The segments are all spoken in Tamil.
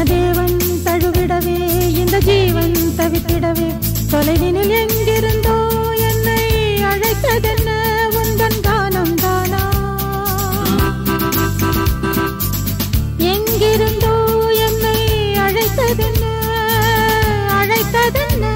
தேவன் தழுவிடவே இந்த ஜீவன் தவித்திடவே தொலைவினில் எங்கிருந்தோ என்னை அழைத்ததென்ன உந்தன் கானம் தானா எங்கிருந்தோ என்னை அழைத்ததென்ன அழைத்ததென்ன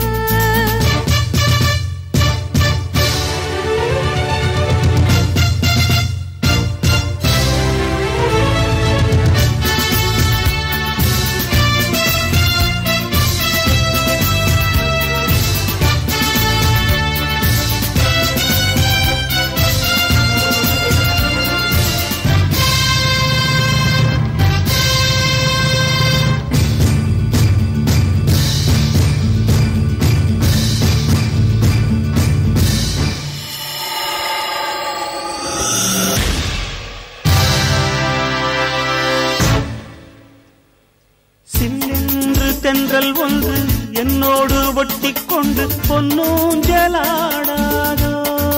சில்லென்று தென்றல் ஒன்று என்னோடு ஒட்டிக்கொண்டு பொன்னூஞ்சலாடாதோ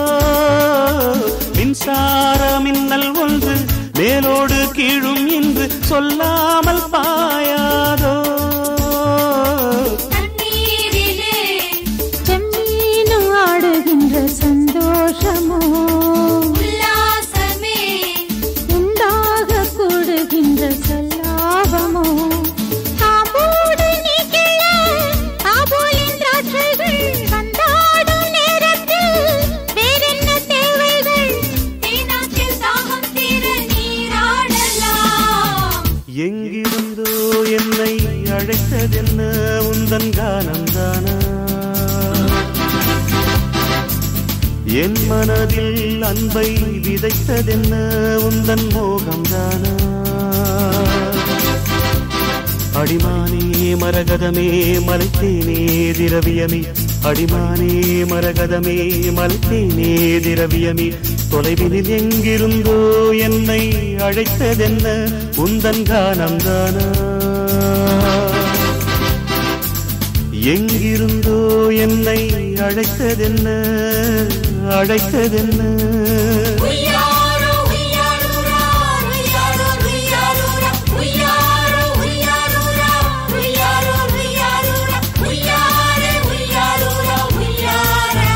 மின்சார மின்னல் ஒன்று மேலோடு கீழும் இன்று சொல்லாமல் பாயாதோ தண்ணீரிலே செம்மீனும் ஆடுகின்ற சந்தோஷமோ உல்லாசமே உண்டாக கூடுகின்ற சல்லாபமோ காம்போடு நீ கிள்ள காபூலின் திராட்சைகள் வந்தாடும் நேரத்தில் வேறென்ன தேவைகள் தேனாற்றில் தாகம் தீர நீராடலாம் எங்கிருந்தோ என்னை அழைத்ததென்ன உந்தன் கானந்தானா என் மனதில் அன்பை விதைத்ததென்ன உந்தன் மோகம்தானா அடிமானே மரகதமே மலைத்தேனே திரவியமே அடிமானே மரகதமே மலைத்தேனே திரவியமே தொலைவினில் எங்கிருந்தோ என்னை அழைத்ததென்ன உந்தன் கானம்தானா எங்கிருந்தோ என்னை அழைத்ததென்ன அழைத்ததென்ன உய்யாரோ உய்யாரூரா உய்யாரோ உய்யாரூரா உய்யாரோ உய்யாரூரா உய்யாரோ உய்யாரூரா உய்யாரே உய்யாரூரா உய்யாரா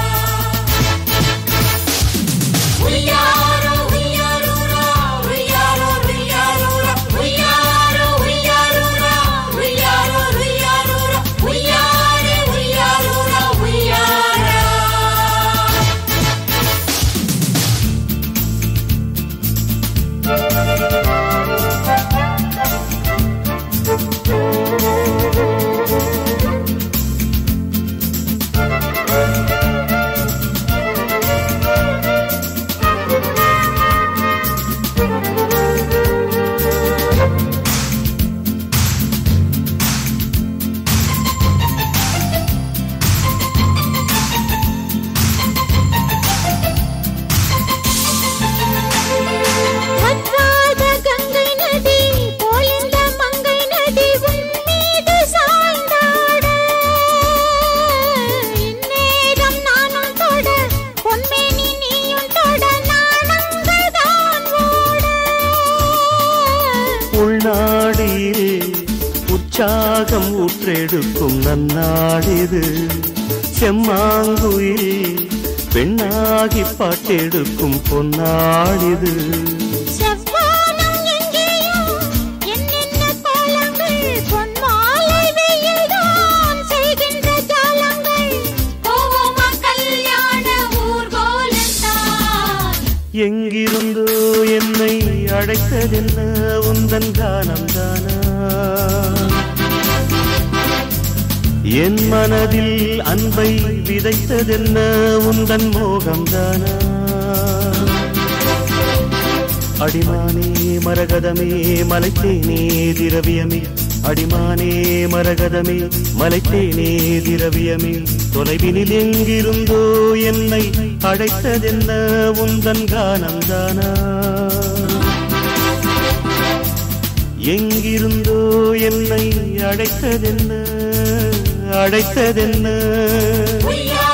உய்யாரோ உய்யாரூரா உய்யாரோ உய்யாரூரா உய்யாரோ உய்யாரூரா உய்யாரோ உய்யாரூரா உய்யாரே உய்யாரூரா உய்யாரா வற்றாத கங்கை நதி போலிந்த மங்கை நதி உன் மீது சாய்ந்தாட இந்நேரம் நானும் தொட பொன்மேனி நீயும் தொட நாணங்கள்தான் ஓட உள்நாடியில் உற்சாகம் ஊற்றெடுக்கும் நன்னாடிது செம்மாங்குயில் பெண்ணாகி பாட்டெடுக்கும் பொன்னாடிது செவ்வானம் எங்கேயும் என்னென்ன கோலங்கள் பொன்மாலை வெயில்தான் செய்கின்ற ஜாலங்கள் போவோமா கல்யாண ஊர்கோலந்தான் எங்கிருந்தோ என்னை அழைத்ததென்ன உந்தன் கானம்தானா என் மனதில் அன்பை விதைத்ததென்ன உந்தன் மோகம்தானா அடிமானே மரகதமே மலைத்தேனே திரவியமே அடிமானே மரகதமே மலைத்தேனே திரவியமே தொலைவினில் எங்கிருந்தோ என்னை அழைத்ததென்ன உந்தன் கானம்தானா எங்கிருந்தோ என்னை அழைத்ததென்ன அழைத்ததென்ன உய்யா